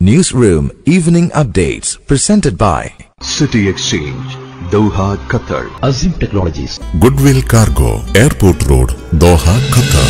Newsroom Evening Updates presented by City Exchange, Doha, Qatar. Azim Technologies. Goodwill cargo airport road Doha Qatar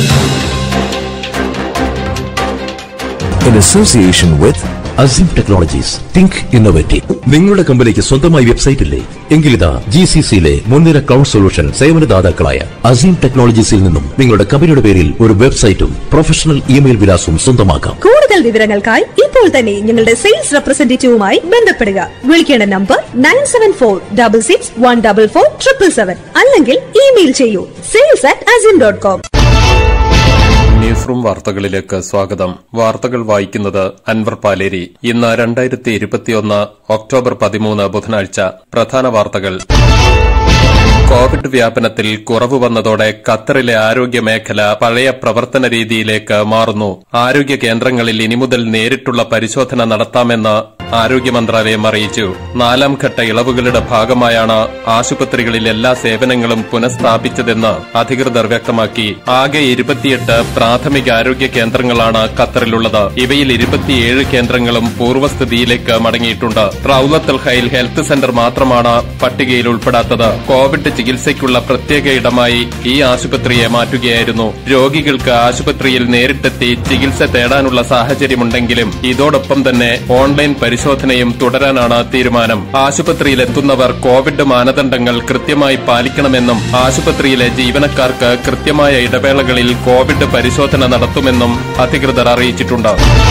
in association with Azim Technologies. Think innovative. നിങ്ങളുടെ കമ്പനിക്ക് സ്വന്തമായി website ഇല്ലേ എങ്കിലിതാ G C സിയിലെ മുൻനിര cloud solution സേവനദാതാക്കളായ Azim ടെക്നോളജീസിൽ നിന്നും നിങ്ങളുടെ കമ്പനിയുടെ പേരിൽ ഒരു വെബ്സൈറ്റും പ്രൊഫഷണൽ ഇമെയിൽ വിലാസവും സ്വന്തമാക്കാം കൂടുതൽ വിവരങ്ങൾക്കായി ഇപ്പോൾ തന്നെ ഞങ്ങളുടെ സെയിൽസ് റെപ്രസെന്റേറ്റീവുമായി ബന്ധപ്പെടുക വിളിക്കേണ്ട number nine seven four double six one double four triple seven അല്ലെങ്കിൽ ഇമെയിൽ ചെയ്യൂ sales at azim dot com news room വാർത്തകളിലേക്ക് സ്വാഗതം വാർത്തകൾ വായിക്കുന്നത് അൻവർ പാലേരി ഇന്ന് രണ്ടായിരത്തി ഇരുപത്തിയൊന്ന് ഒക്ടോബർ പതിമൂന്ന് ബുധനാഴ്ച പ്രധാന വാർത്തകൾ കോവിഡ് വ്യാപനത്തിൽ കുറവ് വന്നതോടെ ഖത്തറിലെ ആരോഗ്യ മേഖല പഴയ പ്രവർത്തന രീതിയിലേക്ക് മാറുന്നു ആരോഗ്യ കേന്ദ്രങ്ങളിൽ ഇനി മുതൽ നേരിട്ടുള്ള പരിശോധന നടത്താമെന്ന് ആരോഗ്യ മന്ത്രാലയം അറിയിച്ചു നാലാം ഘട്ട ഇളവുകളുടെ ഭാഗമായാണ് ആശുപത്രികളിൽ എല്ലാ സേവനങ്ങളും പുനഃസ്ഥാപിച്ചതെന്ന് അധികൃതർ വ്യക്തമാക്കി ആകെ ഇരുപത്തിയെട്ട് പ്രാഥമിക ആരോഗ്യ കേന്ദ്രങ്ങളാണ് ഖത്തറിലുള്ളത് ഇവയിൽ ഇരുപത്തിയേഴ് കേന്ദ്രങ്ങളും പൂർവ്വസ്ഥിതിയിലേക്ക് മടങ്ങിയിട്ടുണ്ട് റൌലത്തൽ ഹൈൽ ഹെൽത്ത് സെന്റർ മാത്രമാണ് പട്ടികയിൽ ഉൾപ്പെടാത്തത് കോവിഡ് ചികിത്സയ്ക്കുള്ള പ്രത്യേക ഇടമായി ഈ ആശുപത്രിയെ മാറ്റുകയായിരുന്നു രോഗികൾക്ക് ആശുപത്രിയിൽ നേരിട്ടെത്തി ചികിത്സ തേടാനുള്ള സാഹചര്യമുണ്ടെങ്കിലും ഇതോടൊപ്പം തന്നെ ഓൺലൈൻ പരിശോധനയും തുടരാനാണ് തീരുമാനം ആശുപത്രിയിലെത്തുന്നവർ കോവിഡ് മാനദണ്ഡങ്ങൾ കൃത്യമായി പാലിക്കണമെന്നും ആശുപത്രിയിലെ ജീവനക്കാർക്ക് കൃത്യമായ ഇടവേളകളിൽ കോവിഡ് പരിശോധന നടത്തുമെന്നും അധികൃതർ അറിയിച്ചിട്ടുണ്ട്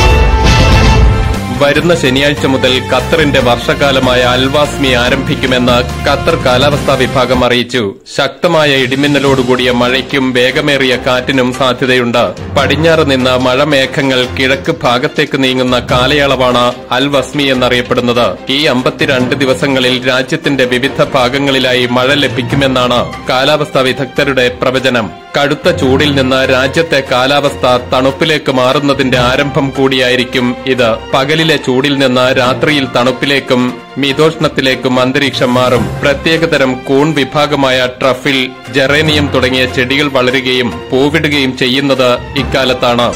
വരുന്ന ശനിയാഴ്ച മുതൽ ഖത്തറിന്റെ വർഷകാലമായ അൽവാസ്മി ആരംഭിക്കുമെന്ന് ഖത്തർ കാലാവസ്ഥാ വിഭാഗം അറിയിച്ചു ശക്തമായ ഇടിമിന്നലോടുകൂടിയ മഴയ്ക്കും വേഗമേറിയ കാറ്റിനും സാധ്യതയുണ്ട് പടിഞ്ഞാറ് നിന്ന് മഴമേഘങ്ങൾ കിഴക്ക് ഭാഗത്തേക്ക് നീങ്ങുന്ന കാലയളവാണ് അൽവസ്മി എന്നറിയപ്പെടുന്നത് ഈ അമ്പത്തിരണ്ട് ദിവസങ്ങളിൽ രാജ്യത്തിന്റെ വിവിധ ഭാഗങ്ങളിലായി മഴ ലഭിക്കുമെന്നാണ് കാലാവസ്ഥാ വിദഗ്ധരുടെ പ്രവചനം കടുത്ത ചൂടിൽ നിന്ന് രാജ്യത്തെ കാലാവസ്ഥ തണുപ്പിലേക്ക് മാറുന്നതിന്റെ ആരംഭം കൂടിയായിരിക്കും ഇത് പകലിലെ ചൂടിൽ നിന്ന് രാത്രിയിൽ തണുപ്പിലേക്കും മിതോഷ്ണത്തിലേക്കും അന്തരീക്ഷം മാറും പ്രത്യേകതരം കൂൺ വിഭാഗമായ ട്രഫിൽ ജെറേനിയം തുടങ്ങിയ ചെടികൾ വളരുകയും പൂവിടുകയും ചെയ്യുന്നത് ഇക്കാലത്താണ്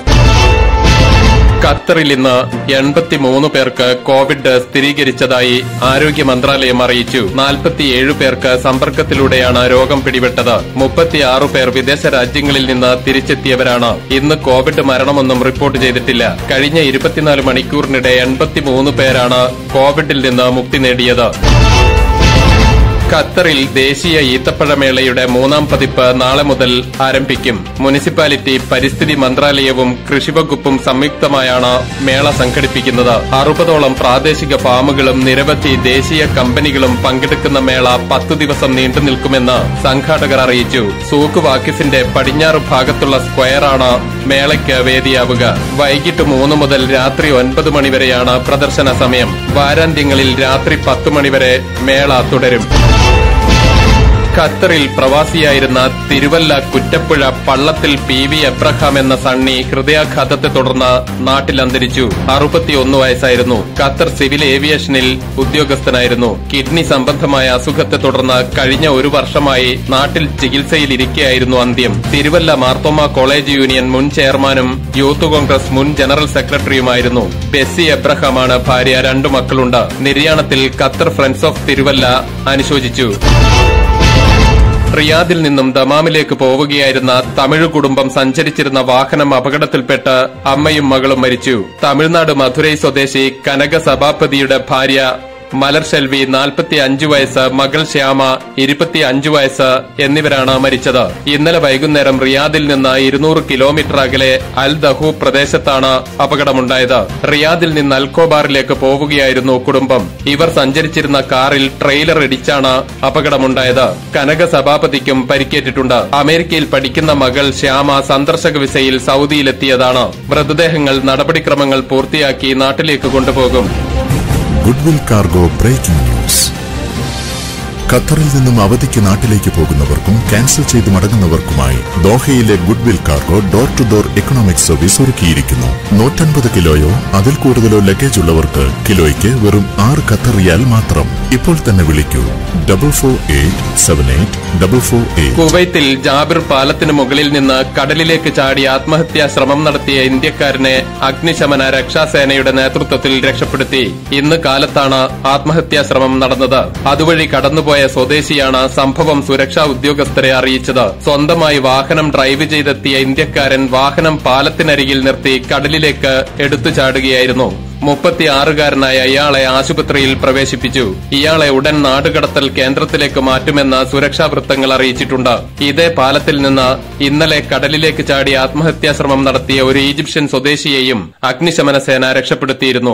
ഖത്തറിൽ ഇന്ന് എൺപത്തിമൂന്ന് പേർക്ക് കോവിഡ് സ്ഥിരീകരിച്ചതായി ആരോഗ്യ മന്ത്രാലയം അറിയിച്ചു നാൽപ്പത്തിയേഴ് പേർക്ക് സമ്പർക്കത്തിലൂടെയാണ് രോഗം പിടിപെട്ടത് മുപ്പത്തിയാറ് പേർ വിദേശ രാജ്യങ്ങളിൽ നിന്ന് തിരിച്ചെത്തിയവരാണ് ഇന്ന് കോവിഡ് മരണമൊന്നും റിപ്പോർട്ട് ചെയ്തിട്ടില്ല കഴിഞ്ഞ ഇരുപത്തിനാല് മണിക്കൂറിനിടെ എൺപത്തിമൂന്ന് പേരാണ് കോവിഡിൽ നിന്ന് മുക്തി നേടിയത് ഖത്തറിൽ ദേശീയ ഈത്തപ്പഴമേളയുടെ മൂന്നാം പതിപ്പ് നാളെ മുതൽ ആരംഭിക്കും മുനിസിപ്പാലിറ്റി പരിസ്ഥിതി മന്ത്രാലയവും കൃഷിവകുപ്പും സംയുക്തമായാണ് മേള സംഘടിപ്പിക്കുന്നത് അറുപതോളം പ്രാദേശിക ഫാമുകളും നിരവധി ദേശീയ കമ്പനികളും പങ്കെടുക്കുന്ന മേള പത്തു ദിവസം നീണ്ടു നിൽക്കുമെന്ന് സംഘാടകർ അറിയിച്ചു സൂക്ക് വാക്കിഫിന്റെ പടിഞ്ഞാറ് ഭാഗത്തുള്ള സ്ക്വയറാണ് മേളയ്ക്ക് വേദിയാവുക വൈകിട്ട് മൂന്ന് മുതൽ രാത്രി ഒൻപത് മണിവരെയാണ് പ്രദർശന സമയം വാരാന്ത്യങ്ങളിൽ രാത്രി പത്ത് മണിവരെ മേള തുടരും ഖത്തറിൽ പ്രവാസിയായിരുന്ന Thiruvalla Kuttappuzha Pallathil P V Abraham എന്ന സണ്ണി ഹൃദയാഘാതത്തെ തുടർന്ന് നാട്ടിൽ അന്തരിച്ചു അറുപത്തിയൊന്ന് വയസ്സായിരുന്നു ഖത്തർ സിവിൽ ഏവിയേഷനിൽ ഉദ്യോഗസ്ഥനായിരുന്നു കിഡ്നി സംബന്ധമായ അസുഖത്തെ തുടർന്ന് കഴിഞ്ഞ ഒരു വർഷമായി നാട്ടിൽ ചികിത്സയിലിരിക്കെയായിരുന്നു അന്ത്യം തിരുവല്ല മാർത്തോമ കോളേജ് യൂണിയൻ മുൻ ചെയർമാനും യൂത്ത് കോൺഗ്രസ് മുൻ ജനറൽ സെക്രട്ടറിയുമായിരുന്നു ബെസ്സി എബ്രഹാമാണ് ഭാര്യ രണ്ടു മക്കളുണ്ട് നിര്യാണത്തിൽ ഖത്തർ ഫ്രണ്ട്സ് ഓഫ് തിരുവല്ല അനുശോചിച്ചു റിയാദിൽ നിന്നും ദമാമിലേക്ക് പോവുകയായിരുന്ന തമിഴ് കുടുംബം സഞ്ചരിച്ചിരുന്ന വാഹനം അപകടത്തിൽപ്പെട്ട് അമ്മയും മകളും മരിച്ചു തമിഴ്നാട് മധുരൈ സ്വദേശി കനക സഭാപതിയുടെ ഭാര്യ മലർ ഷെൽവി നാൽപ്പത്തി അഞ്ചു വയസ്സ് മകൾ ശ്യാമ ഇരുപത്തി അഞ്ചു വയസ്സ് എന്നിവരാണ് മരിച്ചത് ഇന്നലെ വൈകുന്നേരം റിയാദിൽ നിന്ന് ഇരുന്നൂറ് കിലോമീറ്റർ അകലെ അൽ ദഹു പ്രദേശത്താണ് അപകടമുണ്ടായത് റിയാദിൽ നിന്ന് അൽക്കോബാറിലേക്ക് പോവുകയായിരുന്നു കുടുംബം ഇവർ സഞ്ചരിച്ചിരുന്ന കാറിൽ ട്രെയിലർ ഇടിച്ചാണ് അപകടമുണ്ടായത് കനക സഭാപതിക്കും പരിക്കേറ്റിട്ടുണ്ട് അമേരിക്കയിൽ പഠിക്കുന്ന മകൾ ശ്യാമ സന്ദർശക വിസയിൽ സൗദിയിലെത്തിയതാണ് മൃതദേഹങ്ങൾ നടപടിക്രമങ്ങൾ പൂർത്തിയാക്കി നാട്ടിലേക്ക് കൊണ്ടുപോകും ഗുഡ്വിൽ കാർഗോ ബ്രേക്കിംഗ് ന്യൂസ് ഖത്തറിൽ നിന്നും അവധിക്ക് നാട്ടിലേക്ക് പോകുന്നവർക്കും ക്യാൻസൽ ചെയ്ത് മടങ്ങുന്നവർക്കുമായി ദോഹയിലെ Goodwill cargo door to door economic service ഒരുക്കിയിരിക്കുന്നു നൂറ്റൻപത് കിലോയോ അതിൽ കൂടുതലോ ലഗേജ് ഉള്ളവർക്ക് കിലോയ്ക്ക് വെറും ആറ് ഖത്തർ റിയാൽ മാത്രം ഇപ്പോൾ തന്നെ വിളിക്കൂ double four eight seven eight double four eight കുവൈത്തിൽ ജാബിർ പാലത്തിന് മുകളിൽ നിന്ന് കടലിലേക്ക് ചാടി ആത്മഹത്യാ ശ്രമം നടത്തിയ ഇന്ത്യക്കാരനെ അഗ്നിശമന രക്ഷാസേനയുടെ നേതൃത്വത്തിൽ രക്ഷപ്പെടുത്തി ഇന്ന് കാലത്താണ് ആത്മഹത്യാ ശ്രമം നടന്നത് അതുവഴി കടന്നുപോയ സ്വദേശിയാണ് സംഭവം സുരക്ഷാ ഉദ്യോഗസ്ഥരെ അറിയിച്ചത് സ്വന്തമായി വാഹനം ഡ്രൈവ് ചെയ്തെത്തിയ ഇന്ത്യക്കാരൻ വാഹനം പാലത്തിനരികിൽ നിർത്തി കടലിലേക്ക് എടുത്തു ചാടുകയായിരുന്നു മുപ്പത്തിയാറുകാരനായ ഇയാളെ ആശുപത്രിയിൽ പ്രവേശിപ്പിച്ചു ഇയാളെ ഉടൻ നാടുകടത്തൽ കേന്ദ്രത്തിലേക്ക് മാറ്റുമെന്ന് സുരക്ഷാ വൃത്തങ്ങൾ അറിയിച്ചിട്ടുണ്ട് ഇതേ പാലത്തിൽ നിന്ന് ഇന്നലെ കടലിലേക്ക് ചാടി ആത്മഹത്യാ ശ്രമം നടത്തിയ ഒരു ഈജിപ്ഷ്യൻ സ്വദേശിയെയും അഗ്നിശമന സേന രക്ഷപ്പെടുത്തിയിരുന്നു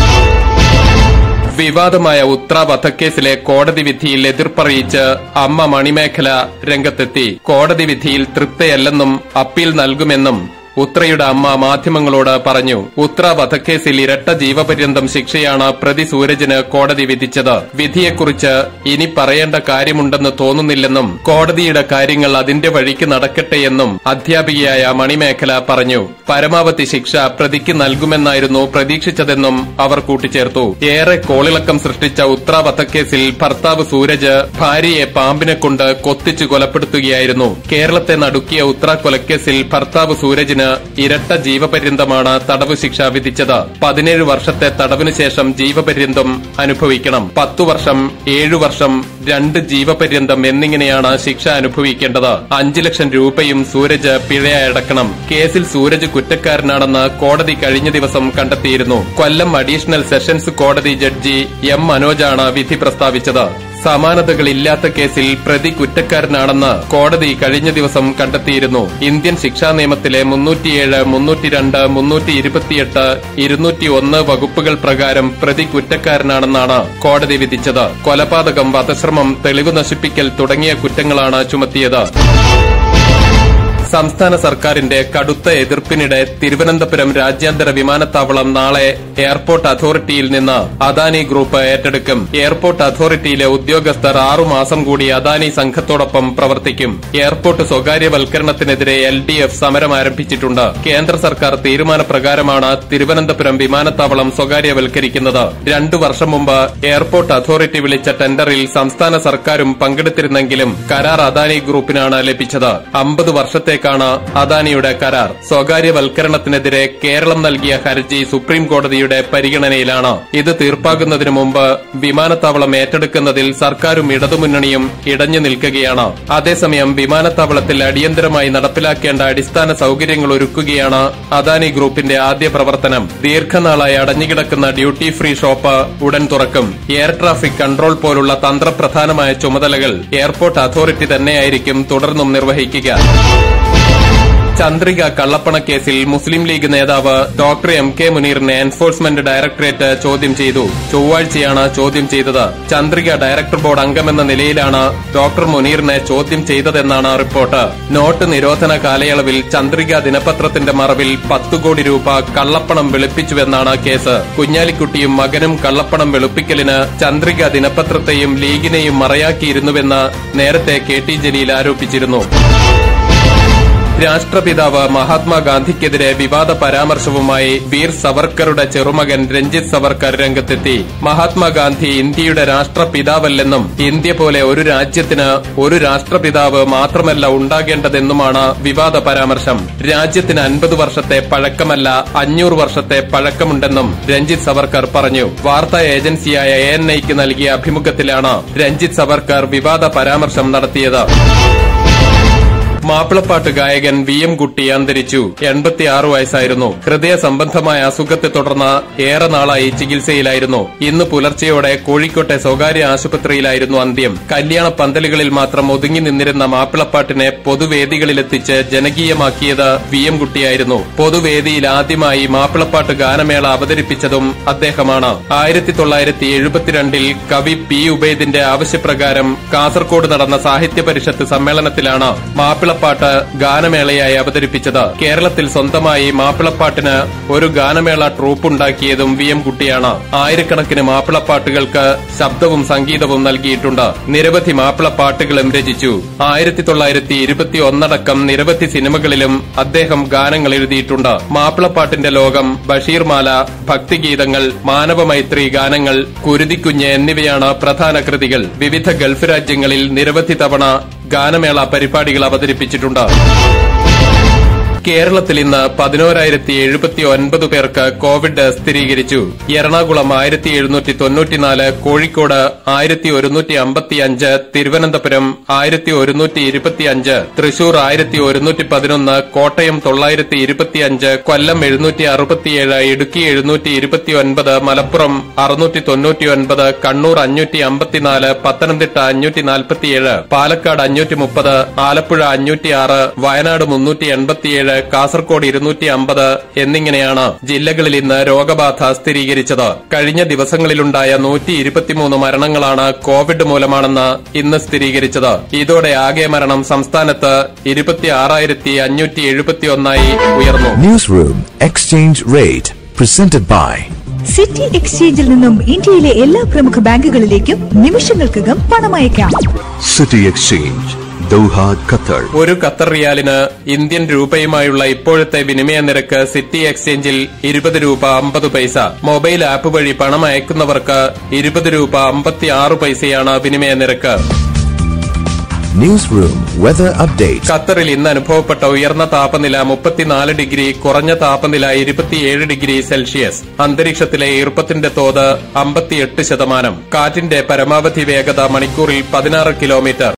വിവാദമായ ഉത്ര വധക്കേസിലെ കോടതി വിധിയിൽ എതിർപ്പറിയിച്ച് അമ്മ മണിമേഖല രംഗത്തെത്തി കോടതി വിധിയിൽ തൃപ്തയല്ലെന്നും അപ്പീൽ നൽകുമെന്നും ഉത്രയുടെ അമ്മ മാധ്യമങ്ങളോട് പറഞ്ഞു ഉത്ര വധക്കേസിൽ ഇരട്ട ജീവപര്യന്തം ശിക്ഷയാണ് പ്രതി സൂരജിന് കോടതി വിധിച്ചത് വിധിയെക്കുറിച്ച് ഇനി പറയേണ്ട കാര്യമുണ്ടെന്ന് തോന്നുന്നില്ലെന്നും കോടതിയുടെ കാര്യങ്ങൾ അതിന്റെ വഴിക്ക് നടക്കട്ടെയെന്നും അധ്യാപികയായ മണിമേഖല പറഞ്ഞു പരമാവധി ശിക്ഷ പ്രതിക്ക് നൽകുമെന്നായിരുന്നു പ്രതീക്ഷിച്ചതെന്നും അവർ കൂട്ടിച്ചേർത്തു ഏറെ കോളിളക്കം സൃഷ്ടിച്ച ഉത്ര വധക്കേസിൽ ഭർത്താവ് സൂരജ് ഭാര്യയെ പാമ്പിനെ കൊണ്ട് കൊത്തിച്ചു കൊലപ്പെടുത്തുകയായിരുന്നു കേരളത്തെ നടുക്കിയ ഉത്ര കൊലക്കേസിൽ ഭർത്താവ് സൂരജിന് ഇരട്ട ജീവപര്യന്തമാണ് തടവ് ശിക്ഷ വിധിച്ചത് പതിനേഴ് വർഷത്തെ തടവിനു ശേഷം ജീവപര്യന്തം അനുഭവിക്കണം പത്തു വർഷം ഏഴു വർഷം രണ്ട് ജീവപര്യന്തം എന്നിങ്ങനെയാണ് ശിക്ഷ അനുഭവിക്കേണ്ടത് അഞ്ചു ലക്ഷം രൂപയും സൂരജ് പിഴയായി അടക്കണം കേസിൽ സൂരജ് കുറ്റക്കാരനാണെന്ന് കോടതി കഴിഞ്ഞ ദിവസം കണ്ടെത്തിയിരുന്നു കൊല്ലം അഡീഷണൽ സെഷൻസ് കോടതി ജഡ്ജി എം മനോജാണ് വിധി പ്രസ്താവിച്ചത് സമാനതകളില്ലാത്ത കേസിൽ പ്രതി കുറ്റക്കാരനാണെന്ന് കോടതി കഴിഞ്ഞ ദിവസം കണ്ടെത്തിയിരുന്നു ഇന്ത്യൻ ശിക്ഷാ നിയമത്തിലെ മുന്നൂറ്റിയേഴ് മുന്നൂറ്റിരണ്ട് മുന്നൂറ്റി ഇരുപത്തിയെട്ട് ഇരുന്നൂറ്റി ഒന്ന് വകുപ്പുകൾ പ്രകാരം പ്രതി കുറ്റക്കാരനാണെന്നാണ് കോടതി വിധിച്ചത് കൊലപാതകം വധശ്രമം തെളിവ് നശിപ്പിക്കൽ തുടങ്ങിയ കുറ്റങ്ങളാണ് ചുമത്തിയത് സംസ്ഥാന സർക്കാരിന്റെ കടുത്ത എതിർപ്പിനിടെ തിരുവനന്തപുരം രാജ്യാന്തര വിമാനത്താവളം നാളെ എയർപോർട്ട് അതോറിറ്റിയിൽ നിന്ന് അദാനി ഗ്രൂപ്പ് ഏറ്റെടുക്കും എയർപോർട്ട് അതോറിറ്റിയിലെ ഉദ്യോഗസ്ഥർ ആറുമാസം കൂടി അദാനി സംഘത്തോടൊപ്പം പ്രവർത്തിക്കും എയർപോർട്ട് സ്വകാര്യവൽക്കരണത്തിനെതിരെ എൽ ഡി എഫ് സമരം ആരംഭിച്ചിട്ടുണ്ട് കേന്ദ്ര സർക്കാർ തീരുമാനപ്രകാരമാണ് തിരുവനന്തപുരം വിമാനത്താവളം സ്വകാര്യവൽക്കരിക്കുന്നത് രണ്ടു വർഷം മുമ്പ് എയർപോർട്ട് അതോറിറ്റി വിളിച്ച ടെൻഡറിൽ സംസ്ഥാന സർക്കാരും പങ്കെടുത്തിരുന്നെങ്കിലും കരാർ അദാനി ഗ്രൂപ്പിനാണ് ലഭിച്ചത് അമ്പത് വർഷത്തേക്കാണ് അദാനിയുടെ കരാർ സ്വകാര്യവൽക്കരണത്തിനെതിരെ കേരളം നൽകിയ ഹർജി സുപ്രീം കോടതിയുടെ പരിഗണനയിലാണ് ഇത് തീർപ്പാകുന്നതിന് മുമ്പ് വിമാനത്താവളം ഏറ്റെടുക്കുന്നതിൽ സർക്കാരും ഇടതുമുന്നണിയും ഇടഞ്ഞു നിൽക്കുകയാണ് അതേസമയം വിമാനത്താവളത്തിൽ അടിയന്തരമായി നടപ്പിലാക്കേണ്ട അടിസ്ഥാന സൌകര്യങ്ങൾ ഒരുക്കുകയാണ് അദാനി ഗ്രൂപ്പിന്റെ ആദ്യ പ്രവർത്തനം ദീർഘനാളായി അടഞ്ഞുകിടക്കുന്ന ഡ്യൂട്ടി ഫ്രീ ഷോപ്പ് ഉടൻ തുറക്കും എയർ ട്രാഫിക് കൺട്രോൾ പോലുള്ള തന്ത്രപ്രധാനമായ ചുമതലകൾ എയർപോർട്ട് അതോറിറ്റി തന്നെയായിരിക്കും തുടർന്നും നിർവഹിക്കുക ചന്ദ്രിക കള്ളപ്പണക്കേസിൽ മുസ്ലിം ലീഗ് നേതാവ് ഡോക്ടർ എം കെ മുനീറിനെ എൻഫോഴ്സ്മെന്റ് ഡയറക്ടറേറ്റ് ചോദ്യം ചെയ്തു ചൊവ്വാഴ്ചയാണ് ചോദ്യം ചെയ്തത് ചന്ദ്രിക ഡയറക്ടർ ബോർഡ് അംഗമെന്ന നിലയിലാണ് ഡോക്ടർ മുനീറിനെ ചോദ്യം ചെയ്തതെന്നാണ് റിപ്പോർട്ട് നോട്ട് നിരോധന കാലയളവിൽ ചന്ദ്രിക ദിനപത്രത്തിന്റെ മറവിൽ പത്തു കോടി രൂപ കള്ളപ്പണം വെളുപ്പിച്ചുവെന്നാണ് കേസ് കുഞ്ഞാലിക്കുട്ടിയും മകനും കള്ളപ്പണം വെളുപ്പിക്കലിന് ചന്ദ്രിക ദിനപത്രത്തെയും ലീഗിനെയും മറയാക്കിയിരുന്നുവെന്ന് നേരത്തെ കെ ടി ജലീൽ ആരോപിച്ചിരുന്നു രാഷ്ട്രപിതാവ് മഹാത്മാഗാന്ധിക്കെതിരെ വിവാദ പരാമർശവുമായി വീർ സവർക്കറുടെ ചെറുമകൻ രഞ്ജിത്ത് സവർക്കർ രംഗത്തെത്തി മഹാത്മാഗാന്ധി ഇന്ത്യയുടെ രാഷ്ട്രപിതാവല്ലെന്നും ഇന്ത്യ പോലെ ഒരു രാജ്യത്തിന് ഒരു രാഷ്ട്രപിതാവ് മാത്രമല്ല ഉണ്ടാകേണ്ടതെന്നുമാണ് വിവാദ പരാമർശം രാജ്യത്തിന് അൻപത് വർഷത്തെ പഴക്കമല്ല അഞ്ഞൂറ് വർഷത്തെ പഴക്കമുണ്ടെന്നും രഞ്ജിത്ത് സവർക്കർ പറഞ്ഞു വാർത്താ ഏജൻസിയായ എ എൻ ഐക്ക് നൽകിയ അഭിമുഖത്തിലാണ് രഞ്ജിത്ത് സവർക്കർ വിവാദ പരാമർശം നടത്തിയത് മാപ്പിളപ്പാട്ട് ഗായകൻ വി എം കുട്ടി അന്തരിച്ചു എൺപത്തിയാറ് വയസ്സായിരുന്നു ഹൃദയ സംബന്ധമായ അസുഖത്തെ തുടർന്ന് ഏറെ നാളായി ചികിത്സയിലായിരുന്നു ഇന്ന് പുലർച്ചെയോടെ കോഴിക്കോട്ടെ സ്വകാര്യ ആശുപത്രിയിലായിരുന്നു അന്ത്യം കല്യാണ പന്തലുകളിൽ മാത്രം ഒതുങ്ങി നിന്നിരുന്ന മാപ്പിളപ്പാട്ടിനെ പൊതുവേദികളിലെത്തിച്ച് ജനകീയമാക്കിയത് വി എം കുട്ടിയായിരുന്നു പൊതുവേദിയിൽ ആദ്യമായി മാപ്പിളപ്പാട്ട് ഗാനമേള അവതരിപ്പിച്ചതും അദ്ദേഹമാണ് ആയിരത്തി തൊള്ളായിരത്തി എഴുപത്തിരണ്ടിൽ കവി പി ഉബൈദിന്റെ ആവശ്യപ്രകാരം കാസർകോട് നടന്ന സാഹിത്യ പരിഷത്ത് സമ്മേളനത്തിലാണ് മാപ്പിള മാപ്പിളപ്പാട്ട് ഗാനമേളയായി അവതരിപ്പിച്ചത് കേരളത്തിൽ സ്വന്തമായി മാപ്പിളപ്പാട്ടിന് ഒരു ഗാനമേള ട്രൂപ്പ് ഉണ്ടാക്കിയതും വി എം കുട്ടിയാണ് ആയിരക്കണക്കിന് മാപ്പിളപ്പാട്ടുകൾക്ക് ശബ്ദവും സംഗീതവും നൽകിയിട്ടുണ്ട് നിരവധി മാപ്പിളപ്പാട്ടുകളും രചിച്ചു ആയിരത്തി തൊള്ളായിരത്തി ഇരുപത്തി ഒന്നടക്കം നിരവധി സിനിമകളിലും അദ്ദേഹം ഗാനങ്ങൾ എഴുതിയിട്ടുണ്ട് മാപ്പിളപ്പാട്ടിന്റെ ലോകം ബഷീർമാല ഭക്തിഗീതങ്ങൾ മാനവമൈത്രി ഗാനങ്ങൾ കുരുതിക്കുഞ്ഞ് എന്നിവയാണ് പ്രധാന കൃതികൾ വിവിധ ഗൾഫ് രാജ്യങ്ങളിൽ നിരവധി തവണ ഗാനമേള പരിപാടികൾ അവതരിപ്പിച്ചിട്ടുണ്ട് കേരളത്തിൽ ഇന്ന് പതിനോരായിരത്തി എഴുപത്തി ഒൻപത് പേർക്ക് കോവിഡ് സ്ഥിരീകരിച്ചു എറണാകുളം ആയിരത്തി എഴുന്നൂറ്റി തൊണ്ണൂറ്റിനാല് കോഴിക്കോട് ആയിരത്തി ഒരുന്നൂറ്റി അമ്പത്തിയഞ്ച് തിരുവനന്തപുരം ആയിരത്തി ഒരുന്നൂറ്റി ഇരുപത്തിയഞ്ച് തൃശൂർ ആയിരത്തി ഒരുന്നൂറ്റി പതിനൊന്ന് കോട്ടയം തൊള്ളായിരത്തി ഇരുപത്തിയഞ്ച് കൊല്ലം എഴുന്നൂറ്റി അറുപത്തിയേഴ് ഇടുക്കി എഴുന്നൂറ്റി ഇരുപത്തിയൊൻപത് മലപ്പുറം അറുന്നൂറ്റി തൊണ്ണൂറ്റിയൊൻപത് കണ്ണൂർ അഞ്ഞൂറ്റി അമ്പത്തിനാല് പത്തനംതിട്ട അഞ്ഞൂറ്റി നാൽപ്പത്തിയേഴ് പാലക്കാട് അഞ്ഞൂറ്റി മുപ്പത് ആലപ്പുഴ അഞ്ഞൂറ്റിയാറ് വയനാട് മുന്നൂറ്റി എൺപത്തിയേഴ് കാസർകോട് ഇരുന്നൂറ്റി അമ്പത് എന്നിങ്ങനെയാണ് ജില്ലകളിൽ ഇന്ന് രോഗബാധ സ്ഥിരീകരിച്ചത് കഴിഞ്ഞ ദിവസങ്ങളിലുണ്ടായ നൂറ്റി ഇരുപത്തിമൂന്ന് മരണങ്ങളാണ് കോവിഡ് മൂലമാണെന്ന് ഇന്ന് സ്ഥിരീകരിച്ചത് ഇതോടെ ആകെ മരണം സംസ്ഥാനത്ത് ഇരുപത്തിയാറായിരത്തി അഞ്ഞൂറ്റി എഴുപത്തിയൊന്നായി ഉയർന്നു Newsroom Exchange Rate presented by city എക്സ്ചേഞ്ചിൽ നിന്നും ഇന്ത്യയിലെ എല്ലാ പ്രമുഖ ബാങ്കുകളിലേക്കും നിമിഷങ്ങൾക്കകം പണമയക്കാം City Exchange, Doha, Qatar. ഒരു ഖത്തർ റിയാലിന് ഇന്ത്യൻ രൂപയുമായുള്ള ഇപ്പോഴത്തെ വിനിമയ നിരക്ക് സിറ്റി എക്സ്ചേഞ്ചിൽ ഇരുപത് രൂപ അമ്പത് പൈസ മൊബൈൽ ആപ്പ് വഴി പണം അയക്കുന്നവർക്ക് ഇരുപത് രൂപ അമ്പത്തി ആറ് പൈസയാണ് വിനിമയ നിരക്ക് Newsroom Weather Update. ഖത്തറിൽ ഇന്ന് അനുഭവപ്പെട്ട ഉയർന്ന താപനില മുപ്പത്തിനാല് ഡിഗ്രി കുറഞ്ഞ താപനില ഇരുപത്തിയേഴ് ഡിഗ്രി സെൽഷ്യസ് അന്തരീക്ഷത്തിലെ ഈർപ്പത്തിന്റെ തോത് അമ്പത്തിയെട്ട് ശതമാനം കാറ്റിന്റെ പരമാവധി വേഗത മണിക്കൂറിൽ പതിനാറ് കിലോമീറ്റർ